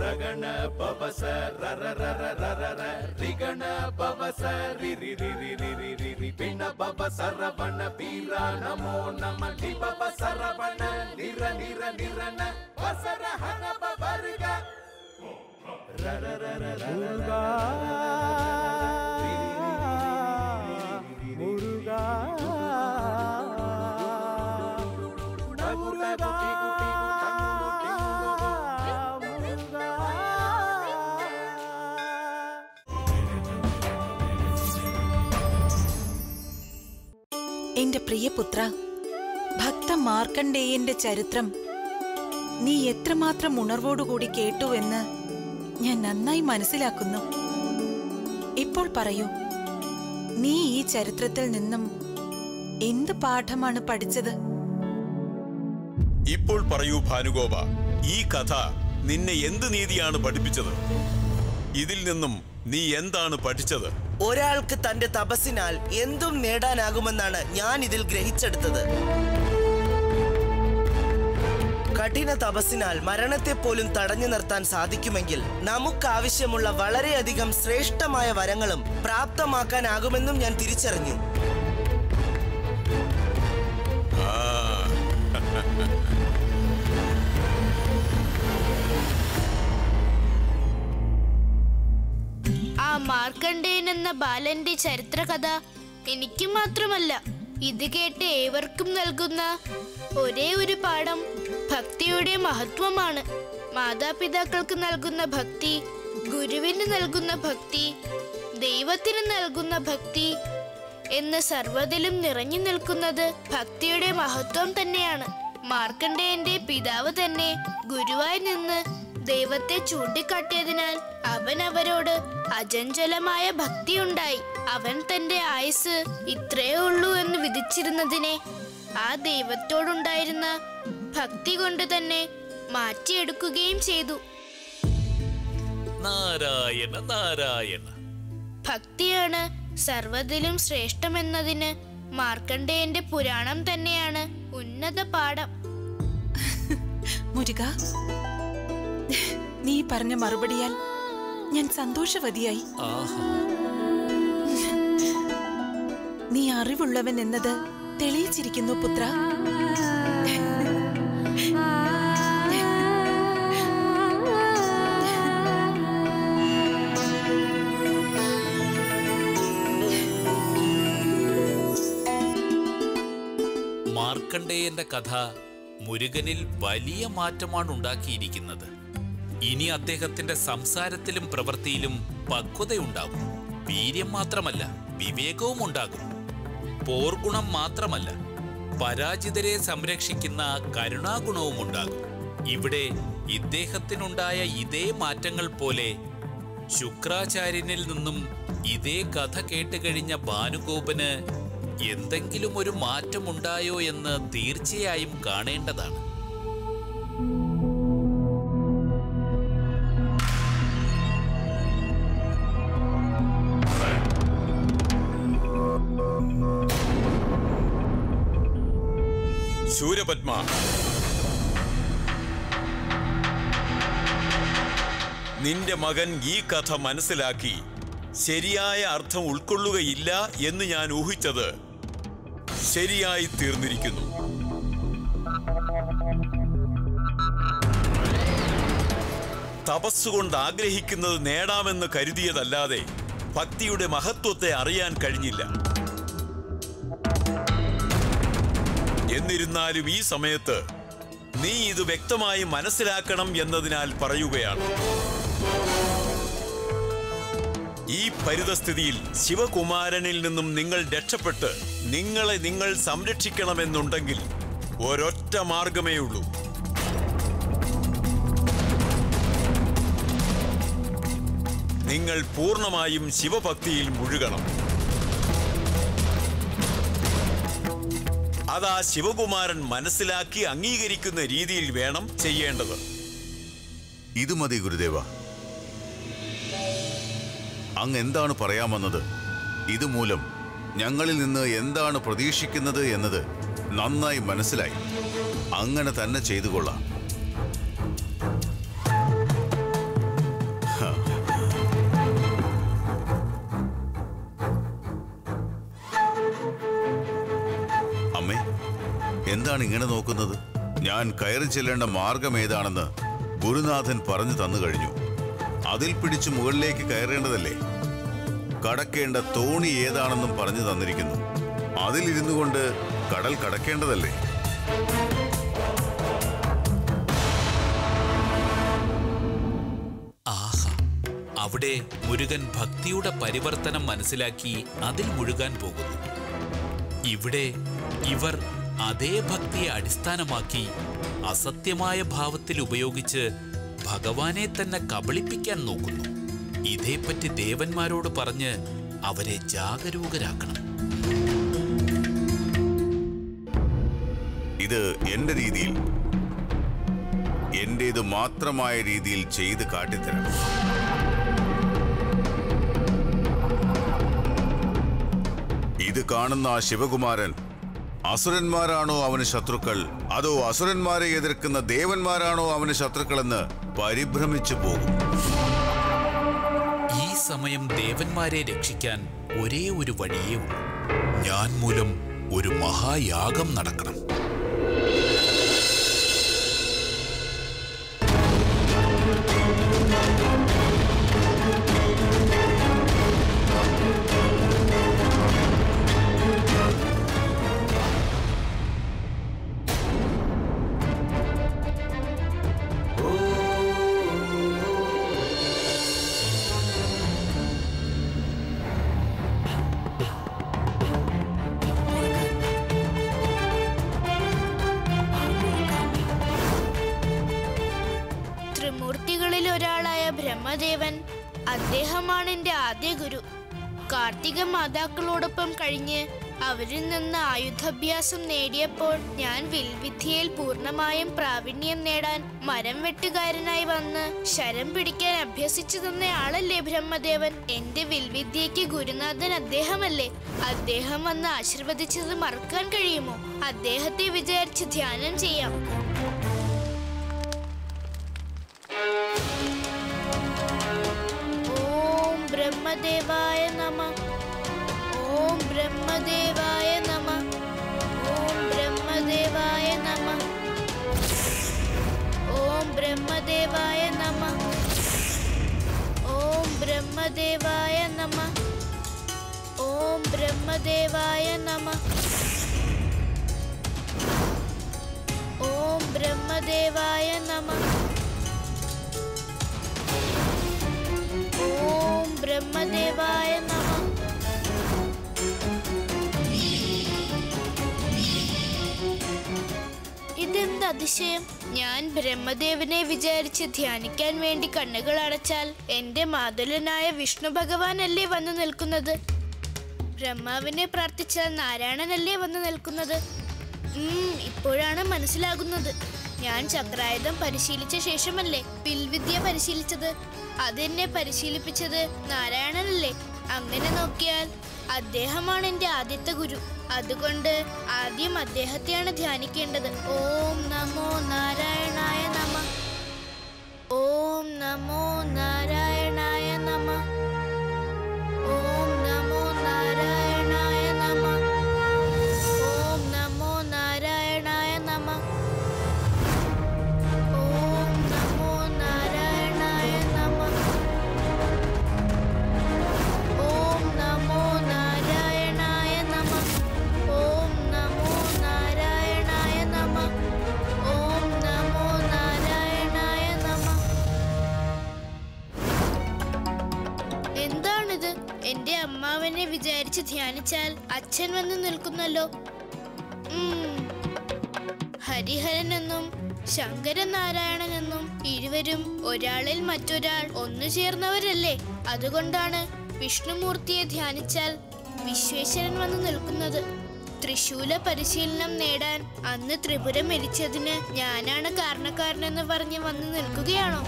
ರಗಣ ಪವಸ ರರ ರರ ರರ ರ ರಿಗಣ ಪವಸ ರಿ ರಿ ರಿ ರಿ ರಿ ರಿ ರಿ ರಿ ಪಿಣ ಪವ ಸರವಣ ಪೀರ ನಮೋ ನಮ ಲಿ ಪವ ಸರವಣ ನಿರ ನಿರ ನಿರನ ವಸರ ಹನ ಪವರ್ಗ ರರ ರರ ರರ முருகா முருகா முருகா എന്റെ പ്രിയപുത്ര ഭക്ത മാർക്കണ്ഡേയന്റെ ചരിത്രം നീ എത്രമാത്രം ഉണർവോടുകൂടി കേട്ടു എന്ന് ഞാൻ നന്നായി മനസ്സിലാക്കുന്നു ഇപ്പോൾ പറയൂ നീ ഈ ചരിത്രത്തിൽ നിന്നും എന്ത് പാഠമാണ് പഠിച്ചത് ഇപ്പോൾ പറയൂ ഭാനുഗോപ ഈ കഥ നിന്നെ എന്ത് നീതിയാണ് പഠിപ്പിച്ചത് ഇതിൽ നിന്നും നീ എന്താണ് പഠിച്ചത് ഒരാൾക്ക് തന്റെ തപസ്സിനാൽ എന്തും നേടാനാകുമെന്നാണ് ഞാൻ ഇതിൽ ഗ്രഹിച്ചെടുത്തത് കഠിന തപസ്സിനാൽ മരണത്തെ പോലും തടഞ്ഞു നിർത്താൻ സാധിക്കുമെങ്കിൽ നമുക്കാവശ്യമുള്ള വളരെയധികം ശ്രേഷ്ഠമായ വരങ്ങളും പ്രാപ്തമാക്കാനാകുമെന്നും ഞാൻ തിരിച്ചറിഞ്ഞു ആ ആ മാർക്കണ്ഡേയൻ എന്ന ബാലന്റെ ചരിത്രകഥ എനിക്ക് മാത്രമല്ല ഇത് കേട്ട് ഏവർക്കും നൽകുന്ന ഒരേ ഒരു പാഠം ഭക്തിയുടെ മഹത്വമാണ് മാതാപിതാക്കൾക്ക് നൽകുന്ന ഭക്തി ഗുരുവിന് നൽകുന്ന ഭക്തി ദൈവത്തിന് നൽകുന്ന ഭക്തി എന്ന് സർവ്വതിലും നിറഞ്ഞു നിൽക്കുന്നത് ഭക്തിയുടെ മഹത്വം തന്നെയാണ് മാർക്കണ്ഡേയന്റെ പിതാവ് തന്നെ ഗുരുവായി നിന്ന് ദൈവത്തെ ചൂണ്ടിക്കാട്ടിയതിനാൽ അവൻ അവരോട് അചഞ്ചലമായ ഭക്തിയുണ്ടായി അവൻ തന്റെ ആയുസ് ഇത്രയേ ഉള്ളൂ എന്ന് വിധിച്ചിരുന്നതിനെ ആ ദൈവത്തോടുണ്ടായിരുന്ന ഭക്തി കൊണ്ട് തന്നെ മാറ്റിയെടുക്കുകയും ചെയ്തു നാരായണ നാരായണ ഭക്തിയാണ് സർവ്വതിലും ശ്രേഷ്ഠമെന്നതിന് മാർക്കണ്ഡേയന്റെ പുരാണം തന്നെയാണ് ഉന്നത പാഠം മുരുക നീ പറഞ്ഞ മറുപടിയാൽ ഞാൻ സന്തോഷവതിയായി ആഹാ നീ അറിവുള്ളവൻ എന്നത് തെളിയിച്ചിരിക്കുന്നു പുത്ര മാർക്കണ്ഡേയന്റെ കഥ മുരുകനിൽ വലിയ മാറ്റമാണ് ഉണ്ടാക്കിയിരിക്കുന്നത് ഇനി അദ്ദേഹത്തിന്റെ സംസാരത്തിലും പ്രവൃത്തിയിലും പക്വതയുണ്ടാകും വീര്യം മാത്രമല്ല വിവേകവും ഉണ്ടാകും പോർഗുണം മാത്രമല്ല പരാജിതരെ സംരക്ഷിക്കുന്ന കരുണാഗുണവും ഉണ്ടാകും ഇവിടെ ഇദ്ദേഹത്തിനുണ്ടായ ഇതേ മാറ്റങ്ങൾ പോലെ ശുക്രാചാര്യനിൽ നിന്നും ഇതേ കഥ കേട്ടുകഴിഞ്ഞ ഭാനുഗോപന് എന്തെങ്കിലും ഒരു മാറ്റമുണ്ടായോ എന്ന് തീർച്ചയായും കാണേണ്ടതാണ് ശൂരപത്മ നിന്റെ മകൻ ഈ കഥ മനസ്സിലാക്കി ശരിയായ അർത്ഥം ഉൾക്കൊള്ളുകയില്ല എന്ന് ഞാൻ ഊഹിച്ചത് ശരിയായി തീർന്നിരിക്കുന്നു തപസ്സുകൊണ്ട് ആഗ്രഹിക്കുന്നത് നേടാമെന്ന് കരുതിയതല്ലാതെ ഭക്തിയുടെ മഹത്വത്തെ അറിയാൻ കഴിഞ്ഞില്ല എന്നിരുന്നാലും ഈ സമയത്ത് നീ ഇത് വ്യക്തമായി മനസ്സിലാക്കണം എന്നതിനാൽ പറയുകയാണ് ഈ പരിതസ്ഥിതിയിൽ ശിവകുമാരനിൽ നിന്നും നിങ്ങൾ രക്ഷപ്പെട്ട് നിങ്ങളെ നിങ്ങൾ സംരക്ഷിക്കണമെന്നുണ്ടെങ്കിൽ ഒരൊറ്റ മാർഗമേ ഉള്ളൂ നിങ്ങൾ പൂർണ്ണമായും ശിവഭക്തിയിൽ മുഴുകണം അതാ ശിവകുമാരൻ മനസ്സിലാക്കി അംഗീകരിക്കുന്ന രീതിയിൽ വേണം ചെയ്യേണ്ടത് ഇത് മതി ഗുരുദേവ അങ്ങ് എന്താണ് പറയാമെന്നത് ഇതുമൂലം ഞങ്ങളിൽ നിന്ന് എന്താണ് പ്രതീക്ഷിക്കുന്നത് എന്നത് നന്നായി മനസ്സിലായി അങ്ങനെ തന്നെ ചെയ്തു കൊള്ളാം എന്താണ് ഇങ്ങനെ നോക്കുന്നത് ഞാൻ കയറി ചെല്ലേണ്ട മാർഗം ഏതാണെന്ന് ഗുരുനാഥൻ പറഞ്ഞു തന്നു കഴിഞ്ഞു അതിൽ പിടിച്ച് മുകളിലേക്ക് കയറേണ്ടതല്ലേ കടക്കേണ്ട തോണി ഏതാണെന്നും പറഞ്ഞു തന്നിരിക്കുന്നു അതിലിരുന്നു കൊണ്ട് കടൽ കടക്കേണ്ടതല്ലേ ആഹാ അവിടെ മുരുകൻ ഭക്തിയുടെ പരിവർത്തനം മനസ്സിലാക്കി അതിൽ മുഴുകാൻ പോകുന്നു ഇവിടെ ഇവർ അതേ ഭക്തിയെ അടിസ്ഥാനമാക്കി അസത്യമായ ഭാവത്തിൽ ഉപയോഗിച്ച് ഭഗവാനെ തന്നെ കബളിപ്പിക്കാൻ നോക്കുന്നു ഇതേപ്പറ്റി ദേവന്മാരോട് പറഞ്ഞ് അവരെ ജാഗരൂകരാക്കണം ഇത് എന്റെ രീതിയിൽ എന്റേത് മാത്രമായ രീതിയിൽ ചെയ്ത് കാട്ടിത്തരാം ഇത് കാണുന്ന ആ ശിവകുമാരൻ അസുരന്മാരാണോ അവന് ശത്രുക്കൾ അതോ അസുരന്മാരെ എതിർക്കുന്ന ദേവന്മാരാണോ അവന് ശത്രുക്കളെന്ന് പരിഭ്രമിച്ചു പോകും ഈ സമയം ദേവന്മാരെ രക്ഷിക്കാൻ ഒരേ ഒരു വഴിയേ ഉള്ളൂ ഞാൻ മൂലം ഒരു മഹായാഗം നടക്കണം ത്രിമൂർത്തികളിൽ ഒരാളായ ബ്രഹ്മദേവൻ അദ്ദേഹമാണ് എൻ്റെ ആദ്യ ഗുരു കാർത്തിക മാതാക്കളോടൊപ്പം കഴിഞ്ഞ് അവരിൽ നിന്ന് ആയുധാഭ്യാസം നേടിയപ്പോൾ ഞാൻ വിൽവിദ്യയിൽ പൂർണ്ണമായും പ്രാവീണ്യം നേടാൻ മരം വെട്ടുകാരനായി വന്ന് ശരം പിടിക്കാൻ അഭ്യസിച്ചു തന്ന ആളല്ലേ ബ്രഹ്മദേവൻ എന്റെ വിൽവിദ്യയ്ക്ക് ഗുരുനാഥൻ അദ്ദേഹമല്ലേ അദ്ദേഹം വന്ന് ആശീർവദിച്ചത് മറക്കാൻ കഴിയുമോ അദ്ദേഹത്തെ വിചാരിച്ച് ധ്യാനം ചെയ്യാം ഓം ബ്രഹ്മദേവായ നമ ഓം ബ്രഹ്മദേവായ നമ ഓം ബ്രഹ്മദേവായ നമ ഓം ബ്രഹ്മദേവായ നമ ഓം ബ്രഹ്മദേവായ നമ ഓം ബ്രഹ്മദേവായ നമ ഓം ബ്രഹ്മദേവായ നമ ഓം ബ്രഹ്മദേവായ നമ ഇതെന്ത് അതിശയം ഞാൻ ബ്രഹ്മദേവനെ വിചാരിച്ച് ധ്യാനിക്കാൻ വേണ്ടി കണ്ണുകൾ അടച്ചാൽ എന്റെ മാതുലനായ വിഷ്ണു ഭഗവാനല്ലേ വന്നു നിൽക്കുന്നത് ബ്രഹ്മാവിനെ പ്രാർത്ഥിച്ചാൽ നാരായണനല്ലേ വന്നു നിൽക്കുന്നത് ഉം, ഇപ്പോഴാണ് മനസ്സിലാകുന്നത് ഞാൻ ചക്രായുധം പരിശീലിച്ച ശേഷമല്ലേ പിൽവിദ്യ പരിശീലിച്ചത് അതെന്നെ പരിശീലിപ്പിച്ചത് നാരായണനല്ലേ അങ്ങനെ നോക്കിയാൽ അദ്ദേഹമാണ് എൻ്റെ ആദ്യത്തെ ഗുരു അതുകൊണ്ട് ആദ്യം അദ്ദേഹത്തെയാണ് ധ്യാനിക്കേണ്ടത് ഓം നമോ നാരായണായ നമ ഓം നമോ നാരായണായ നമ ഓം നമോ നാരായണായ നമ ഓം നമോ നാരായണായ നമ ഓം നമോ നാരായണായ നമ ഓം നമോ നാരായണായ നമ ഓം നമോ നാരായണായ നമ ഓം നമോ നാരായണായ നമ എന്താണിത് എന്റെ അമ്മാവനെ വിചാരിച്ച് ധ്യാനിച്ചാൽ അച്ഛൻ വന്ന് നിൽക്കുന്നല്ലോ ഉം. ഹരിഹരനെന്നും ശങ്കരനാരായണനെന്നും ഇരുവരും ഒരാളിൽ മറ്റൊരാൾ ഒന്നു ചേർന്നവരല്ലേ അതുകൊണ്ടാണ് വിഷ്ണുമൂർത്തിയെ ധ്യാനിച്ചാൽ വിശ്വേശ്വരൻ വന്ന് നിൽക്കുന്നത് തൃശൂല പരിശീലനം നേടാൻ അന്ന് ത്രിപുരം മരിച്ചതിന് ഞാനാണ് കാരണക്കാരനെന്ന് പറഞ്ഞ് വന്ന് നിൽക്കുകയാണോ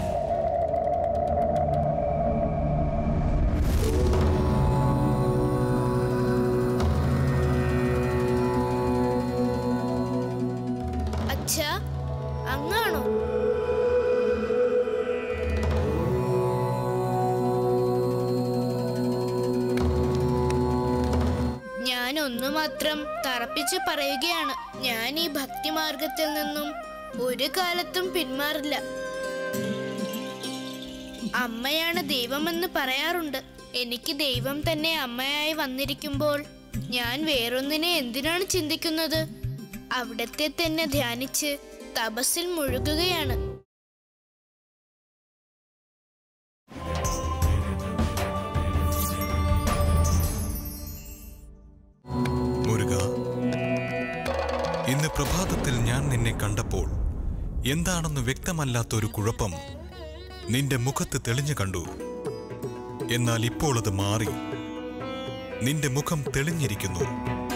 അച്ഛാ അങ്ങാണോ ഞാനൊന്നും മാത്രം തറപ്പിച്ച് പറയുകയാണ് ഞാൻ ഈ ഭക്തിമാർഗത്തിൽ നിന്നും ഒരു കാലത്തും പിന്മാറില്ല അമ്മയാണ് ദൈവമെന്ന് പറയാറുണ്ട് എനിക്ക് ദൈവം തന്നെ അമ്മയായി വന്നിരിക്കുമ്പോൾ ഞാൻ വേറൊന്നിനെ എന്തിനാണ് ചിന്തിക്കുന്നത് അവിടത്തെ തന്നെ ധ്യാനിച്ച് തപസ്സിൽ മുഴുകുകയാണ് മുരുക ഇന്ന് പ്രഭാതത്തിൽ ഞാൻ നിന്നെ കണ്ടപ്പോൾ എന്താണെന്ന് വ്യക്തമല്ലാത്തൊരു കുഴപ്പം നിന്റെ മുഖത്ത് തെളിഞ്ഞു കണ്ടു എന്നാൽ ഇപ്പോൾ അത് മാറി നിന്റെ മുഖം തെളിഞ്ഞിരിക്കുന്നു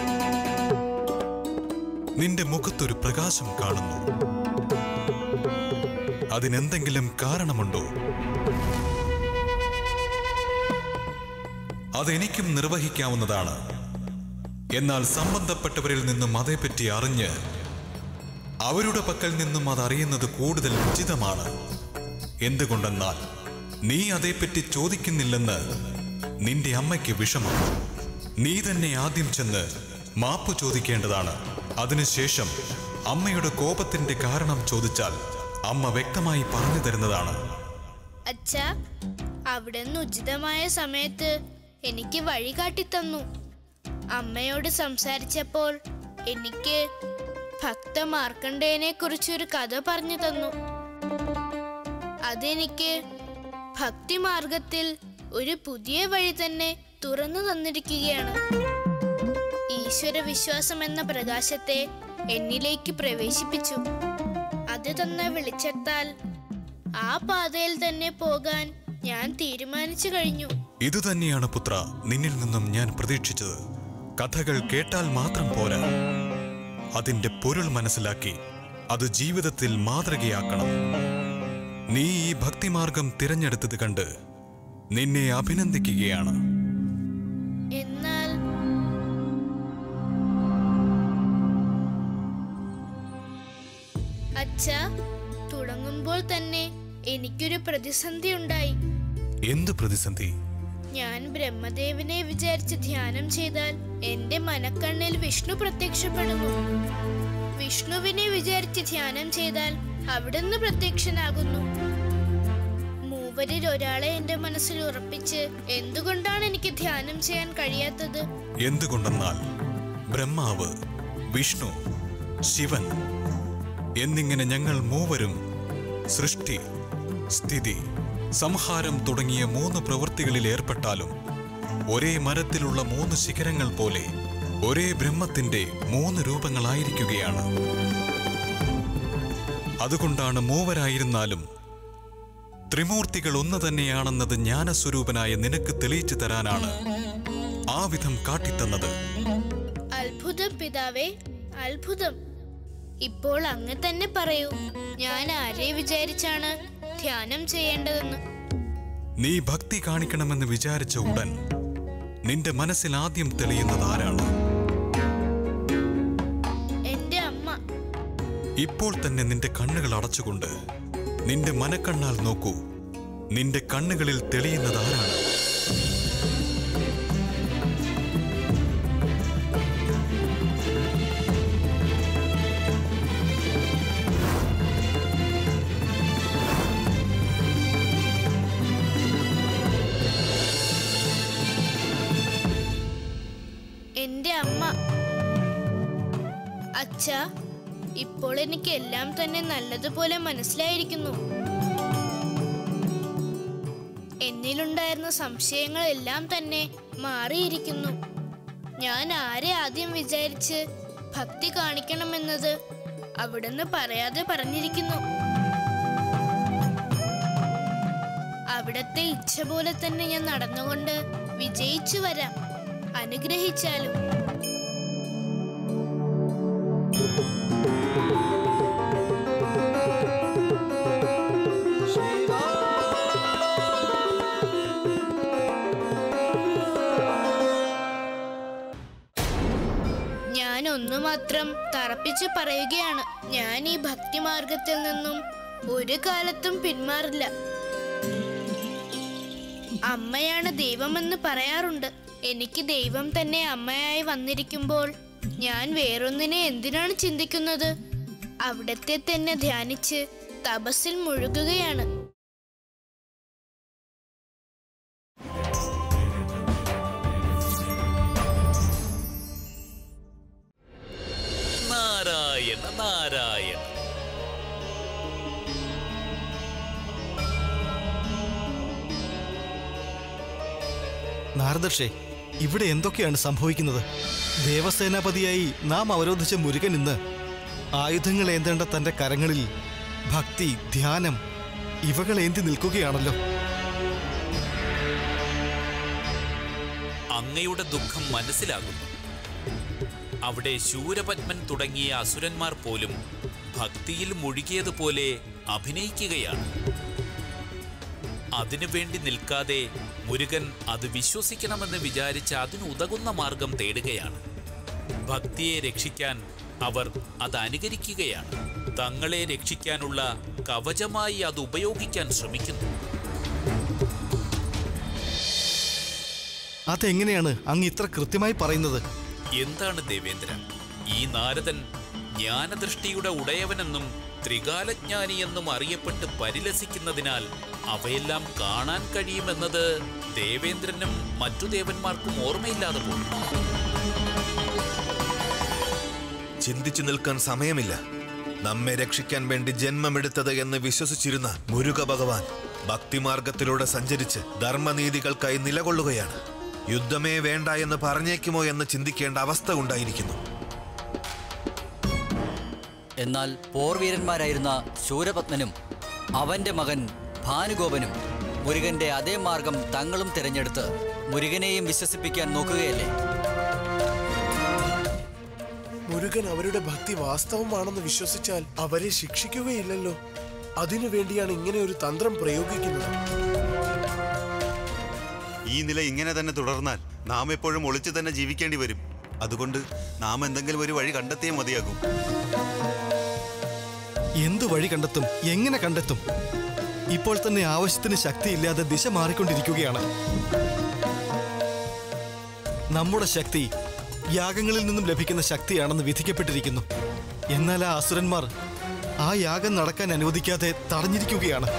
നിന്റെ മുഖത്തൊരു പ്രകാശം കാണുന്നു അതിനെന്തെങ്കിലും കാരണമുണ്ടോ അതെനിക്കും നിർവഹിക്കാവുന്നതാണ് എന്നാൽ സംബന്ധപ്പെട്ടവരിൽ നിന്നും അതേപ്പറ്റി അറിഞ്ഞ് അവരുടെ പക്കൽ നിന്നും അതറിയുന്നത് കൂടുതൽ ഉചിതമാണ് എന്തുകൊണ്ടെന്നാൽ നീ അതേപ്പറ്റി ചോദിക്കുന്നില്ലെന്ന് നിന്റെ അമ്മയ്ക്ക് വിഷമം നീ തന്നെ ആദ്യം ചെന്ന് മാപ്പ് ചോദിക്കേണ്ടതാണ് അതിനുശേഷം അമ്മയുടെ കോപത്തിന്റെ കാരണം ചോദിച്ചാൽ അമ്മ വ്യക്തമായി പറഞ്ഞു തരുന്നതാണ് അച്ഛ അവിടുന്ന് ഉചിതമായ സമയത്ത് എനിക്ക് വഴി കാട്ടിത്തന്നു അമ്മയോട് സംസാരിച്ചപ്പോൾ എനിക്ക് ഭക്ത മാർക്കണ്ഡേയനെ കുറിച്ചൊരു കഥ പറഞ്ഞു തന്നു അതെനിക്ക് ഭക്തിമാർഗത്തിൽ ഒരു പുതിയ വഴി തന്നെ തുറന്നു തന്നിരിക്കുകയാണ് ഈശ്വര വിശ്വാസം എന്ന പ്രകാശത്തെ എന്നിലേക്ക് പ്രവേശിപ്പിച്ചു അത് തന്ന വെളിച്ചത്താൽ ആ പാതയിൽ തന്നെ പോകാൻ ഞാൻ തീരുമാനിച്ചു കഴിഞ്ഞു ഇതുതന്നെയാണ് പുത്ര നിന്നിൽ നിന്നും ഞാൻ പ്രതീക്ഷിച്ചത് കഥകൾ കേട്ടാൽ മാത്രം പോരാ അതിന്റെ പൊരുൾ മനസ്സിലാക്കി അത് ജീവിതത്തിൽ മാതൃകയാക്കണം നീ ഈ ഭക്തിമാർഗം തിരഞ്ഞെടുത്തത് കണ്ട് നിന്നെ അഭിനന്ദിക്കുകയാണ് എന്നാൽ അച്ഛ തുടങ്ങുമ്പോൾ തന്നെ എനിക്കൊരു പ്രതിസന്ധി ഉണ്ടായി എന്ത് പ്രതിസന്ധി ഞാൻ ബ്രഹ്മദേവനെ വിചാരിച്ച് ധ്യാനം ചെയ്താൽ എന്റെ മനക്കണ്ണിൽ വിഷ്ണു പ്രത്യക്ഷപ്പെടുന്നു വിഷ്ണുവിനെ വിചാരിച്ച് ധ്യാനം ചെയ്താൽ അവിടുന്ന് പ്രത്യക്ഷനാകുന്നു മൂവരിൽ ഒരാളെ എന്റെ മനസ്സിൽ ഉറപ്പിച്ച് എന്തുകൊണ്ടാണ് എനിക്ക് ധ്യാനം ചെയ്യാൻ കഴിയാത്തത് എന്തുകൊണ്ടെന്നാൽ ബ്രഹ്മാവ് വിഷ്ണു ശിവൻ എന്നിങ്ങനെ ഞങ്ങൾ മൂവരും സൃഷ്ടി സ്ഥിതി സംഹാരം തുടങ്ങിയ മൂന്ന് പ്രവൃത്തികളിൽ ഏർപ്പെട്ടാലും ഒരേ മരത്തിലുള്ള മൂന്ന് ശിഖരങ്ങൾ പോലെ ഒരേ ബ്രഹ്മത്തിന്റെ മൂന്ന് രൂപങ്ങളായിരിക്കുകയാണ് അതുകൊണ്ടാണ് മൂവരായിരുന്നാലും ത്രിമൂർത്തികൾ ഒന്ന് തന്നെയാണെന്നത് ജ്ഞാനസ്വരൂപനായ നിനക്ക് തെളിയിച്ചു തരാനാണ് ആ വിധം കാട്ടിത്തന്നത് അത്ഭുതം പിതാവേ അത്ഭുതം ഇപ്പോൾ അങ്ങ് തന്നെ പറയൂ ഞാൻ ആരെ വിചാരിച്ചാണ് ധ്യാനം ചെയ്യേണ്ടതെന്ന് നീ ഭക്തി കാണിക്കണമെന്ന് വിചാരിച്ച ഉടൻ നിന്റെ മനസ്സിൽ ആദ്യം തെളിയുന്നത് ആരാണ് എന്റെ അമ്മ ഇപ്പോൾ തന്നെ നിന്റെ കണ്ണുകൾ അടച്ചുകൊണ്ട് നിന്റെ മനക്കണ്ണാൽ നോക്കൂ നിന്റെ കണ്ണുകളിൽ തെളിയുന്നത് ആരാണ് എന്റെ അമ്മ അച്ഛ ഇപ്പോൾ എനിക്ക് എല്ലാം തന്നെ നല്ലതുപോലെ മനസ്സിലായിരിക്കുന്നു എന്നിലുണ്ടായിരുന്ന സംശയങ്ങളെല്ലാം തന്നെ മാറിയിരിക്കുന്നു ഞാൻ ആരെ ആദ്യം വിചാരിച്ച് ഭക്തി കാണിക്കണമെന്നത് അവിടുന്ന് പറയാതെ പറഞ്ഞിരിക്കുന്നു അവിടത്തെ ഇച്ഛ പോലെ തന്നെ ഞാൻ നടന്നുകൊണ്ട് വിജയിച്ചു വരാം അനുഗ്രഹിച്ചാലും ഞാൻ ഒന്നു മാത്രം തറപ്പിച്ച് പറയുകയാണ് ഞാൻ ഈ ഭക്തിമാർഗത്തിൽ നിന്നും ഒരു കാലത്തും പിന്മാറില്ല അമ്മയാണ് ദൈവമെന്ന് പറയാറുണ്ട് എനിക്ക് ദൈവം തന്നെ അമ്മയായി വന്നിരിക്കുമ്പോൾ ഞാൻ വേറൊന്നിനെ എന്തിനാണ് ചിന്തിക്കുന്നത് അവിടത്തെ തന്നെ ധ്യാനിച്ച് തപസ്സിൽ മുഴുകുകയാണ് നാരായണ നാരായണ നാരദർഷേ ഇവിടെ എന്തൊക്കെയാണ് സംഭവിക്കുന്നത് ദേവസേനാപതിയായി നാം അവരോധിച്ച മുരുകൻ ഇന്ന് ആയുധങ്ങൾ ഏന്തേണ്ട തന്റെ കരങ്ങളിൽ ഭക്തി ധ്യാനം ഇവകൾ ഏന്തി നിൽക്കുകയാണല്ലോ അങ്ങയുടെ ദുഃഖം മനസ്സിലാകുന്നു അവിടെ ശൂരപത്മൻ തുടങ്ങിയ അസുരന്മാർ പോലും ഭക്തിയിൽ മുഴുകിയതുപോലെ അഭിനയിക്കുകയാണ് അതിനുവേണ്ടി നിൽക്കാതെ മുരുകൻ അത് വിശ്വസിക്കണമെന്ന് വിചാരിച്ച് അതിനുതകുന്ന മാർഗം തേടുകയാണ് ഭക്തിയെ രക്ഷിക്കാൻ അവർ അത് അനുകരിക്കുകയാണ് തങ്ങളെ രക്ഷിക്കാനുള്ള കവചമായി അത് ഉപയോഗിക്കാൻ ശ്രമിക്കുന്നു അതെങ്ങനെയാണ് അങ്ങ് ഇത്ര കൃത്യമായി പറയുന്നത് എന്താണ് ദേവേന്ദ്ര ഈ നാരദൻ ജ്ഞാനദൃഷ്ടിയുടെ ഉടയവനെന്നും ത്രികാലജ്ഞാനിയെന്നും അറിയപ്പെട്ട് പരിലസിക്കുന്നതിനാൽ അവയെല്ലാം കാണാൻ കഴിയുമെന്നത് ദേവേന്ദ്രനും മറ്റു ദേവന്മാർക്കും ഓർമ്മയില്ലാതെ പോകും ചിന്തിച്ചു നിൽക്കാൻ സമയമില്ല നമ്മെ രക്ഷിക്കാൻ വേണ്ടി ജന്മമെടുത്തത് എന്ന് വിശ്വസിച്ചിരുന്ന മുരുക ഭഗവാൻ ഭക്തിമാർഗത്തിലൂടെ സഞ്ചരിച്ച് ധർമ്മനീതികൾക്കായി നിലകൊള്ളുകയാണ് യുദ്ധമേ വേണ്ട എന്ന് പറഞ്ഞേക്കുമോ എന്ന് ചിന്തിക്കേണ്ട അവസ്ഥ ഉണ്ടായിരിക്കുന്നു എന്നാൽ പോർവീരന്മാരായിരുന്ന ശൂരപത്മനും അവന്റെ മകൻ ഭാനുഗോപനും മുരുകന്റെ അതേ മാർഗം തങ്ങളും തിരഞ്ഞെടുത്ത് മുരുകനെയും വിശ്വസിപ്പിക്കാൻ നോക്കുകയല്ലേ മുരുകൻ അവരുടെ ഭക്തി വാസ്തവമാണെന്ന് വിശ്വസിച്ചാൽ അവരെ ശിക്ഷിക്കുകയില്ലല്ലോ അതിനു വേണ്ടിയാണ് ഇങ്ങനെ ഒരു തന്ത്രം പ്രയോഗിക്കുന്നത് ഈ നില ഇങ്ങനെ തന്നെ തുടർന്നാൽ നാം എപ്പോഴും ഒളിച്ചു തന്നെ ജീവിക്കേണ്ടി വരും അതുകൊണ്ട് നാം എന്തെങ്കിലും ഒരു വഴി കണ്ടെത്തിയേ മതിയാകും എന്തു വഴി കണ്ടെത്തും എങ്ങനെ കണ്ടെത്തും ഇപ്പോൾ തന്നെ ആവശ്യത്തിന് ശക്തിയില്ലാതെ ദിശ മാറിക്കൊണ്ടിരിക്കുകയാണ് നമ്മുടെ ശക്തി യാഗങ്ങളിൽ നിന്നും ലഭിക്കുന്ന ശക്തിയാണെന്ന് വിധിക്കപ്പെട്ടിരിക്കുന്നു എന്നാൽ ആ അസുരന്മാർ ആ യാഗം നടക്കാൻ അനുവദിക്കാതെ തടഞ്ഞിരിക്കുകയാണ്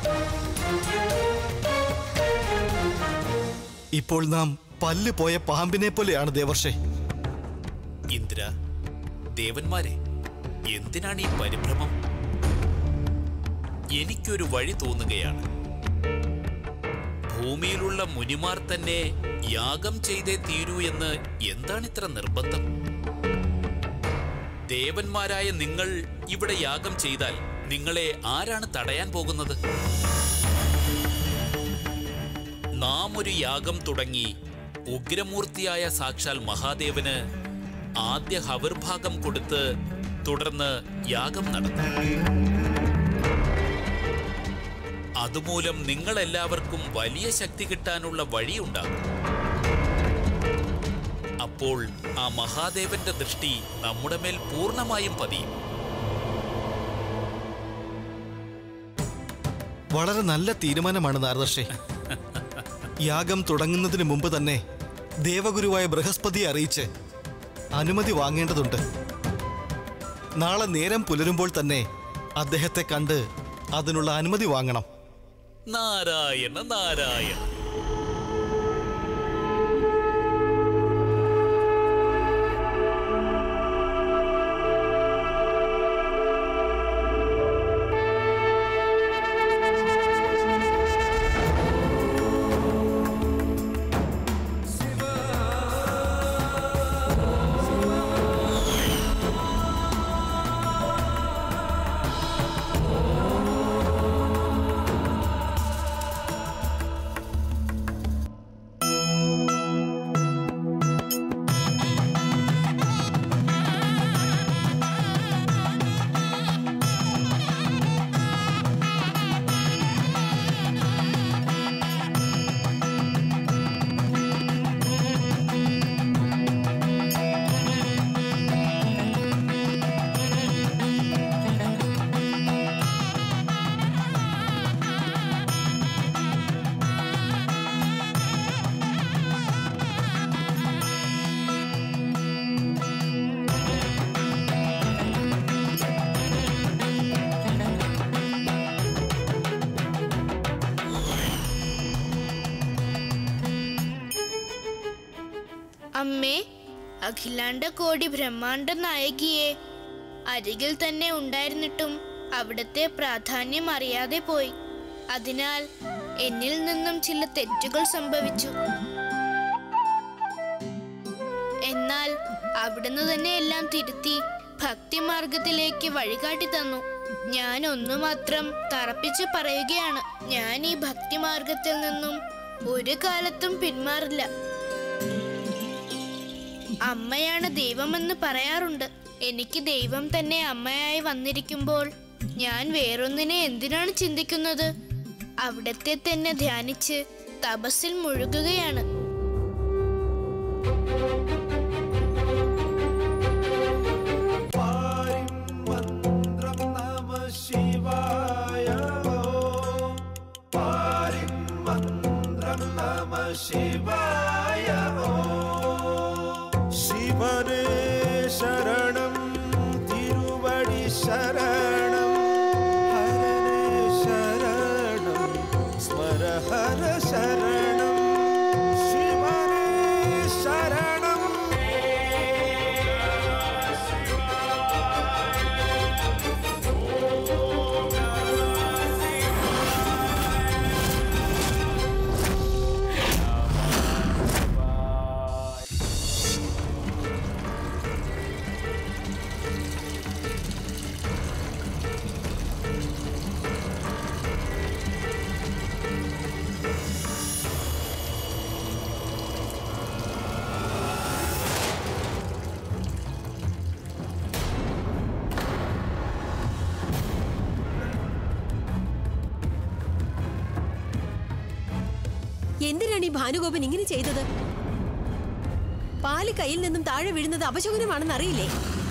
ഇപ്പോൾ നാം പല്ല് പോയ പാമ്പിനെ പോലെയാണ് ദേവർഷേ ഇന്ദ്ര ദേവന്മാരെ എന്തിനാണ് ഈ പരിഭ്രമം എനിക്കൊരു വഴി തോന്നുകയാണ് ഭൂമിയിലുള്ള മുനിമാർ തന്നെ യാഗം ചെയ്തേ തീരൂ എന്ന് എന്താണിത്ര നിർബന്ധം ദേവന്മാരായ നിങ്ങൾ ഇവിടെ യാഗം ചെയ്താൽ നിങ്ങളെ ആരാണ് തടയാൻ പോകുന്നത് നാം ഒരു യാഗം തുടങ്ങി ഉഗ്രമൂർത്തിയായ സാക്ഷാൽ മഹാദേവന് ആദ്യ ഹവിർഭാഗം കൊടുത്ത് തുടർന്ന് യാഗം നടത്തും അതുമൂലം നിങ്ങളെല്ലാവർക്കും വലിയ ശക്തി കിട്ടാനുള്ള വഴിയുണ്ടാകും അപ്പോൾ ആ മഹാദേവന്റെ ദൃഷ്ടി നമ്മുടെ മേൽ പൂർണ്ണമായും പതിയും വളരെ നല്ല തീരുമാനമാണ് നാരദർഷേ യാഗം തുടങ്ങുന്നതിന് മുമ്പ് തന്നെ ദേവഗുരുവായ ബൃഹസ്പതിയെ അറിയിച്ച് അനുമതി വാങ്ങേണ്ടതുണ്ട് നാളെ നേരം പുലരുമ്പോൾ തന്നെ അദ്ദേഹത്തെ കണ്ട് അതിനുള്ള അനുമതി വാങ്ങണം നാരായണ നാരായണ അമ്മേ അഖിലാണ്ട കോടി ബ്രഹ്മാണ്ട നായകിയെ അരികിൽ തന്നെ ഉണ്ടായിരുന്നിട്ടും അവിടുത്തെ പ്രാധാന്യം അറിയാതെ പോയി അതിനാൽ എന്നിൽ നിന്നും ചില തെറ്റുകൾ സംഭവിച്ചു എന്നാൽ അവിടുന്ന് തന്നെ എല്ലാം തിരുത്തി ഭക്തിമാർഗത്തിലേക്ക് വഴികാട്ടി തന്നു ഞാൻ ഒന്നു മാത്രം തറപ്പിച്ച് പറയുകയാണ് ഞാൻ ഈ ഭക്തിമാർഗത്തിൽ നിന്നും ഒരു കാലത്തും പിന്മാറില്ല അമ്മയാണ് ദൈവമെന്ന് പറയാറുണ്ട് എനിക്ക് ദൈവം തന്നെ അമ്മയായി വന്നിരിക്കുമ്പോൾ ഞാൻ വേറൊന്നിനെ എന്തിനാണ് ചിന്തിക്കുന്നത് അവിടത്തെ തന്നെ ധ്യാനിച്ച് തപസ്സിൽ മുഴുകുകയാണ് ശിവനേ ശരണം തിരുവടി ശരണം ഹരനേ ശരണം സ്മരഹര ശരണം ശിവനേ ശരണം എന്തിനാണ് ഈ ഭാനുഗോപൻ ഇങ്ങനെ ചെയ്തത് പാല് കയ്യിൽ നിന്നും താഴെ വീഴുന്നത് അപശകുനമാണെന്ന് അറിയില്ലേ